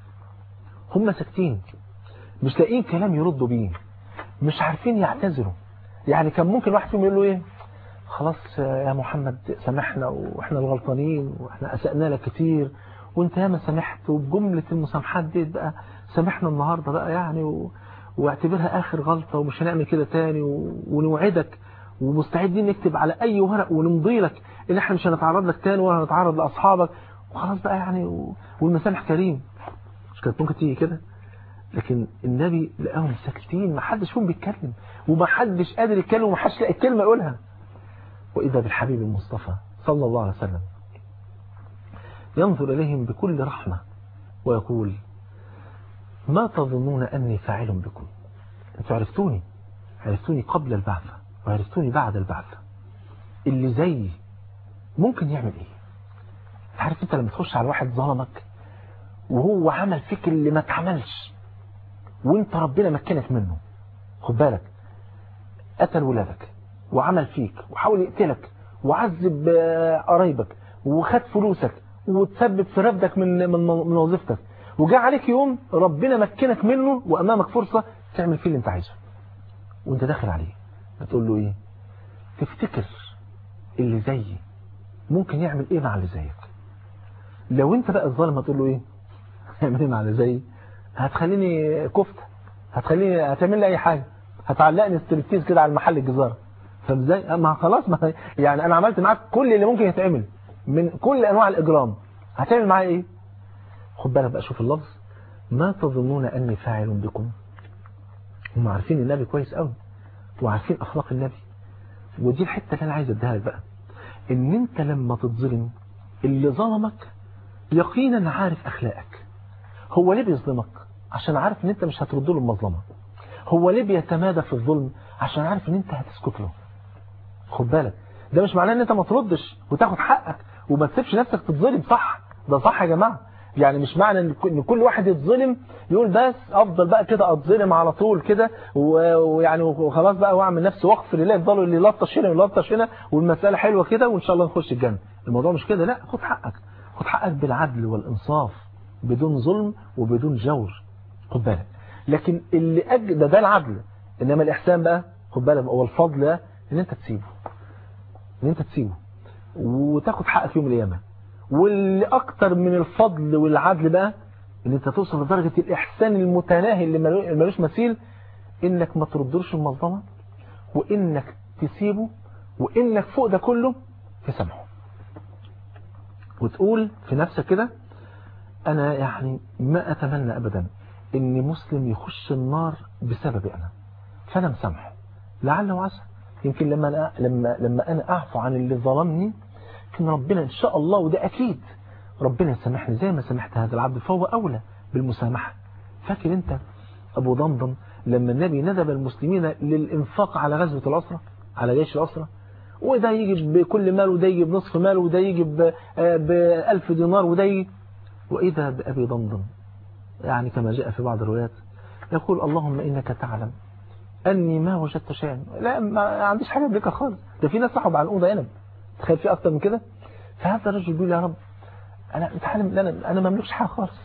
هم ساكتين مش لاقيين كلام يردوا بيه مش عارفين يعتذروا يعني كان ممكن واحد فيهم يقول له ايه خلاص يا محمد سامحنا واحنا الغلطانين واحنا اسأنا لك كتير وانت ياما سامحت وبجملة المسامحات دي بقى سامحنا النهاردة بقى يعني و... واعتبرها اخر غلطة ومش هنعمل كده تاني و... ونوعدك ومستعدين نكتب على اي ورق ونمضي لك ان احنا مش هنتعرض لك تاني ولا هنتعرض لاصحابك وخلاص بقى يعني و... والمسامح كريم مش كانت ممكن تيجي كده لكن النبي لقاهم ساكتين ما حدش فيهم بيتكلم وما حدش قادر يتكلم وما حدش لاقي كلمه يقولها واذا بالحبيب المصطفى صلى الله عليه وسلم ينظر إليهم بكل رحمة ويقول ما تظنون أني فاعل بكم أنتوا عرفتوني عرفتوني قبل البعثة وعرفتوني بعد البعثة اللي زي ممكن يعمل ايه عارف انت لما تخش على واحد ظلمك وهو عمل فيك اللي ما اتعملش وانت ربنا مكنك منه خد بالك قتل ولادك وعمل فيك وحاول يقتلك وعذب قرايبك وخد فلوسك وتثبت في رفدك من من من وظيفتك وجاء عليك يوم ربنا مكنك منه وامامك فرصة تعمل فيه اللي انت عايزه وانت داخل عليه هتقول له ايه تفتكر اللي زيي ممكن يعمل ايه مع اللي زيك لو انت بقى الظالم هتقول له ايه هيعمل ايه مع اللي زيي هتخليني كفتة هتخليني هتعمل لي اي حاجة هتعلقني ستريبتيز كده على المحل الجزارة فازاي ما خلاص ما يعني انا عملت معاك كل اللي ممكن يتعمل من كل انواع الاجرام هتعمل معايا ايه خد بالك بقى شوف اللفظ ما تظنون اني فاعل بكم هم عارفين النبي كويس قوي وعارفين اخلاق النبي ودي الحته اللي انا عايز اديها لك بقى ان انت لما تتظلم اللي ظلمك يقينا عارف اخلاقك هو ليه بيظلمك عشان عارف ان انت مش هترد له المظلمه هو ليه بيتمادى في الظلم عشان عارف ان انت هتسكت له خد بالك ده مش معناه ان انت ما تردش وتاخد حقك وما تسيبش نفسك تتظلم صح ده صح يا جماعه يعني مش معنى ان كل واحد يتظلم يقول بس افضل بقى كده اتظلم على طول كده ويعني وخلاص بقى واعمل نفسي وقف لله يفضلوا اللي يلطش هنا ويلطش هنا والمساله حلوه كده وان شاء الله نخش الجنه الموضوع مش كده لا خد حقك خد حقك بالعدل والانصاف بدون ظلم وبدون جور خد بالك لكن اللي أج... ده ده العدل انما الاحسان بقى خد بالك هو الفضل ده ان انت تسيبه ان انت تسيبه وتاخد حقك يوم القيامه واللي اكتر من الفضل والعدل بقى ان انت توصل لدرجة الاحسان المتناهي اللي ملوش مثيل انك ما تردلوش المظلمة وانك تسيبه وانك فوق ده كله تسامحه وتقول في نفسك كده انا يعني ما اتمنى ابدا ان مسلم يخش النار بسببي انا فانا مسامحه لعل وعسى يمكن لما أنا لما لما انا اعفو عن اللي ظلمني ان ربنا ان شاء الله وده اكيد ربنا يسامحني زي ما سامحت هذا العبد فهو اولى بالمسامحه فاكر انت ابو ضمضم لما النبي ندب المسلمين للانفاق على غزوه الاسره على جيش الاسره وده يجي بكل مال وده يجي بنصف مال وده يجي بألف دينار وده يجي وإذا بأبي ضمضم يعني كما جاء في بعض الروايات يقول اللهم إنك تعلم أني ما وجدت شيئا لا ما عنديش حاجة بك خالص ده في ناس صحب على الأوضة عنب تخيل في أكتر من كده فهذا الرجل بيقول يا رب أنا أنت حالم أنا أنا ما أملكش حاجة خالص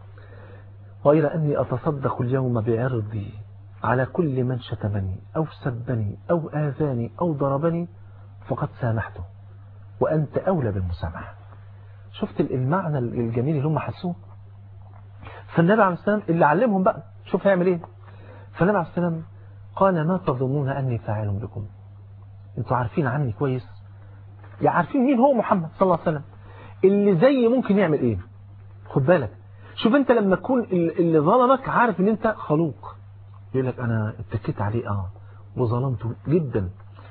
غير أني أتصدق اليوم بعرضي على كل من شتمني أو سبني أو آذاني أو ضربني فقد سامحته وأنت أولى بالمسامحة شفت المعنى الجميل اللي هم حسوه فالنبي عليه السلام اللي علمهم بقى شوف هيعمل ايه فالنبي عليه السلام قال ما تظنون أني فاعل بكم انتوا عارفين عني كويس يا عارفين مين هو محمد صلى الله عليه وسلم اللي زي ممكن يعمل ايه خد بالك شوف انت لما تكون اللي ظلمك عارف ان انت خلوق يقول لك انا اتكيت عليه اه وظلمته جدا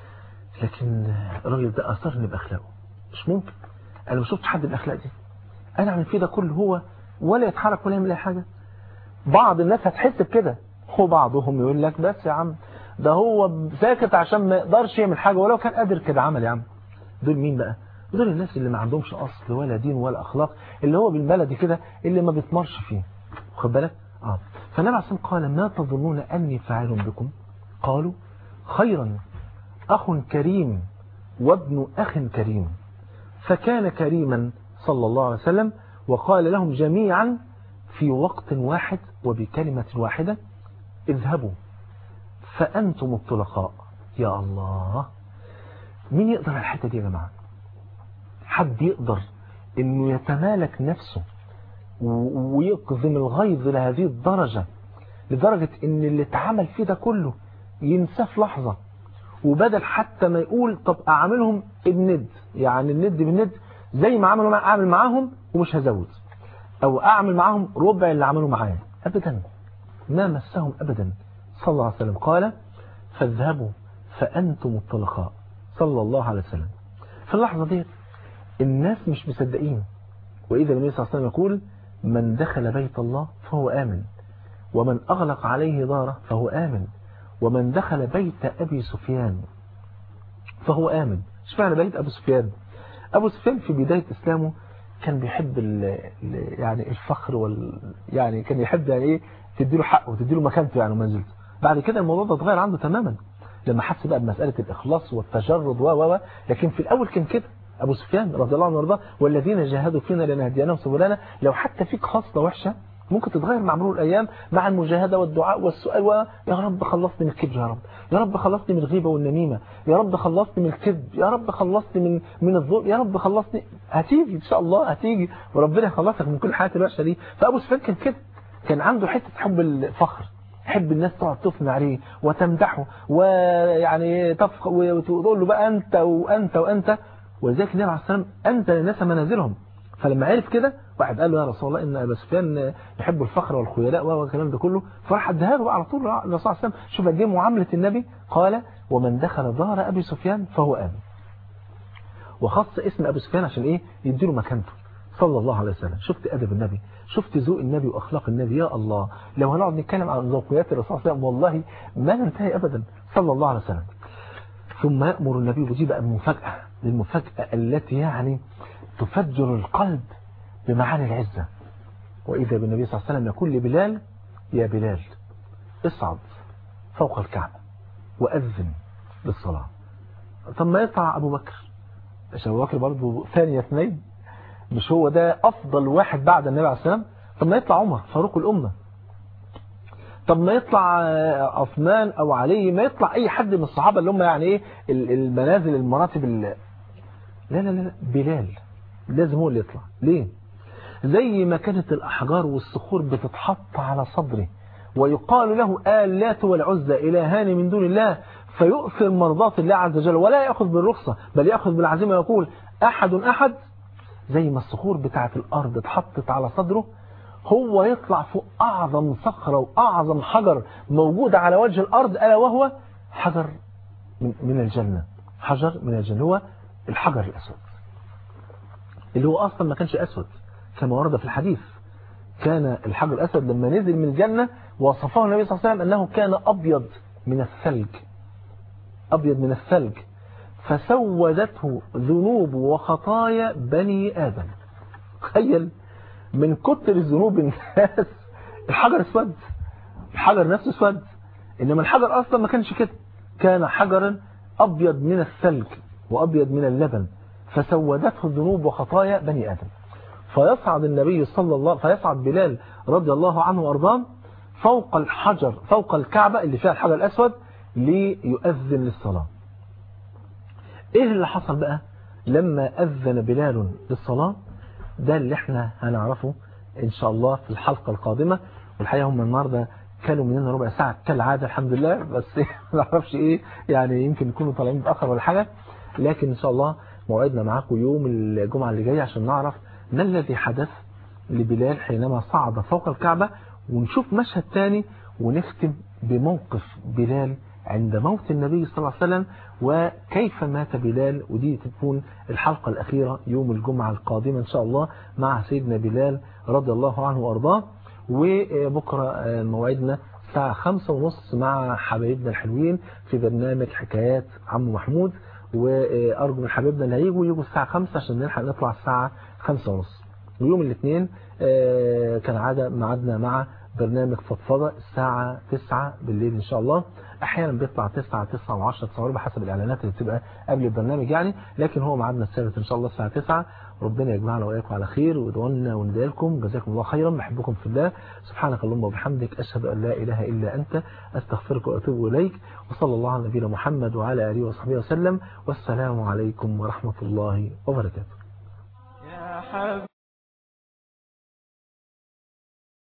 لكن الراجل ده اثرني باخلاقه مش ممكن انا ما شفتش حد بالاخلاق دي انا اعمل فيه ده كله هو ولا يتحرك ولا يعمل اي حاجه بعض الناس هتحس بكده وبعضهم يقول لك بس يا عم ده هو ساكت عشان ما يقدرش يعمل حاجه ولو كان قادر كده عمل يا عم دول مين بقى دول الناس اللي ما عندهمش اصل ولا دين ولا اخلاق اللي هو بالبلدي كده اللي ما بيتمرش فيه واخد بالك اه فالنبي عليه قال ما تظنون اني فاعل بكم قالوا خيرا اخ كريم وابن اخ كريم فكان كريما صلى الله عليه وسلم وقال لهم جميعا في وقت واحد وبكلمة واحدة اذهبوا فأنتم الطلقاء يا الله مين يقدر على الحتة دي يا جماعة حد يقدر انه يتمالك نفسه ويقزم الغيظ لهذه الدرجة لدرجة ان اللي اتعمل فيه ده كله ينساه في لحظة وبدل حتى ما يقول طب اعملهم الند يعني الند بالند زي ما عملوا اعمل معاهم ومش هزود او اعمل معاهم ربع اللي عملوا معايا ابدا ما مسهم ابدا صلى الله عليه وسلم قال فاذهبوا فانتم الطلقاء صلى الله عليه وسلم في اللحظة دي الناس مش مصدقين وإذا النبي صلى الله عليه وسلم يقول من دخل بيت الله فهو آمن ومن أغلق عليه داره فهو آمن ومن دخل بيت أبي سفيان فهو آمن ايش معنى بيت أبو سفيان أبو سفيان في بداية إسلامه كان بيحب ال يعني الفخر وال يعني كان يحب يعني ايه تديله حقه وتديله مكانته يعني ومنزلته بعد كده الموضوع ده اتغير عنده تماما لما حس بقى بمسألة الإخلاص والتجرد و و لكن في الأول كان كده أبو سفيان رضي الله عنه وارضاه والذين جاهدوا فينا لنهديناهم سبلنا لو حتى فيك خاصة وحشة ممكن تتغير مع مرور الأيام مع المجاهدة والدعاء والسؤال و... يا رب خلصني من الكبر يا رب يا رب خلصني من الغيبة والنميمة يا رب خلصني من الكذب يا رب خلصني من من الظلم يا رب خلصني هتيجي إن شاء الله هتيجي وربنا يخلصك من كل الحياة الوحشة دي فأبو سفيان كان كده كان عنده حتة حب الفخر حب الناس تقعد تثني عليه وتمدحه ويعني تفخ وتقول له بقى أنت وأنت وأنت ولذلك النبي عليه السلام أنت للناس منازلهم فلما عرف كده واحد قال له يا رسول الله ان ابو سفيان يحب الفخر والخيلاء والكلام ده كله فراح اداها له على طول الرسول صلى الله عليه وسلم شوف قد ايه معامله النبي قال ومن دخل دار ابي سفيان فهو امن وخص اسم ابو سفيان عشان ايه يديله مكانته صلى الله عليه وسلم شفت ادب النبي شفت ذوق النبي واخلاق النبي يا الله لو هنقعد نتكلم عن ذوقيات الرسول صلى الله عليه وسلم والله ما ننتهي ابدا صلى الله عليه وسلم ثم يأمر النبي ودي بقى المفاجأة المفاجأة التي يعني تفجر القلب بمعاني العزة وإذا بالنبي صلى الله عليه وسلم يقول لبلال يا بلال اصعد فوق الكعبة وأذن بالصلاة طب ما يطلع أبو بكر مش أبو بكر برضه ثانية اثنين مش هو ده أفضل واحد بعد النبي عليه السلام طب ما يطلع عمر فاروق الأمة طب ما يطلع عثمان أو علي ما يطلع أي حد من الصحابة اللي هم يعني إيه المنازل المراتب لا لا لا بلال لازم هو اللي يطلع ليه زي ما كانت الأحجار والصخور بتتحط على صدره ويقال له آلات والعزة إلهان من دون الله فيؤثر مرضات الله عز وجل ولا يأخذ بالرخصة بل يأخذ بالعزيمة ويقول أحد أحد زي ما الصخور بتاعة الأرض اتحطت على صدره هو يطلع فوق أعظم صخرة وأعظم حجر موجود على وجه الأرض ألا وهو حجر من الجنة حجر من الجنة هو الحجر الأسود اللي هو أصلا ما كانش أسود كما ورد في الحديث كان الحجر الأسود لما نزل من الجنة وصفه النبي صلى الله عليه وسلم أنه كان أبيض من الثلج أبيض من الثلج فسودته ذنوب وخطايا بني آدم تخيل من كتر ذنوب الناس الحجر اسود الحجر نفسه اسود إنما الحجر أصلا ما كانش كده كان حجرا أبيض من الثلج وأبيض من اللبن فسودته ذنوب وخطايا بني آدم فيصعد النبي صلى الله فيصعد بلال رضي الله عنه وأرضاه فوق الحجر فوق الكعبة اللي فيها الحجر الأسود ليؤذن للصلاة ايه اللي حصل بقى لما أذن بلال للصلاة ده اللي احنا هنعرفه ان شاء الله في الحلقة القادمة والحقيقة هم النهاردة كانوا مننا ربع ساعة كالعادة الحمد لله بس ما نعرفش ايه يعني يمكن يكونوا طالعين متأخر ولا حاجة لكن ان شاء الله موعدنا معاكم يوم الجمعة اللي جاية عشان نعرف ما الذي حدث لبلال حينما صعد فوق الكعبة ونشوف مشهد تاني ونختم بموقف بلال عند موت النبي صلى الله عليه وسلم وكيف مات بلال ودي تكون الحلقة الأخيرة يوم الجمعة القادمة إن شاء الله مع سيدنا بلال رضي الله عنه وأرضاه وبكرة موعدنا الساعة خمسة ونص مع حبايبنا الحلوين في برنامج حكايات عم محمود وأرجو من حبايبنا اللي هيجوا يجوا الساعة خمسة عشان نلحق نطلع الساعة خمسة ونص ويوم الاثنين كان عادة معادنا مع برنامج فضفضة الساعة 9 بالليل إن شاء الله أحيانا بيطلع 9 9 و10 9 وربع حسب الإعلانات اللي بتبقى قبل البرنامج يعني لكن هو معادنا الثابت إن شاء الله الساعة 9 ربنا يجمعنا وإياكم على خير وادعوا لنا وندعي لكم جزاكم الله خيرا بحبكم في الله سبحانك اللهم وبحمدك أشهد أن لا إله إلا أنت أستغفرك وأتوب إليك وصلى الله على نبينا محمد وعلى آله وصحبه وسلم والسلام عليكم ورحمة الله وبركاته
يا حبيبي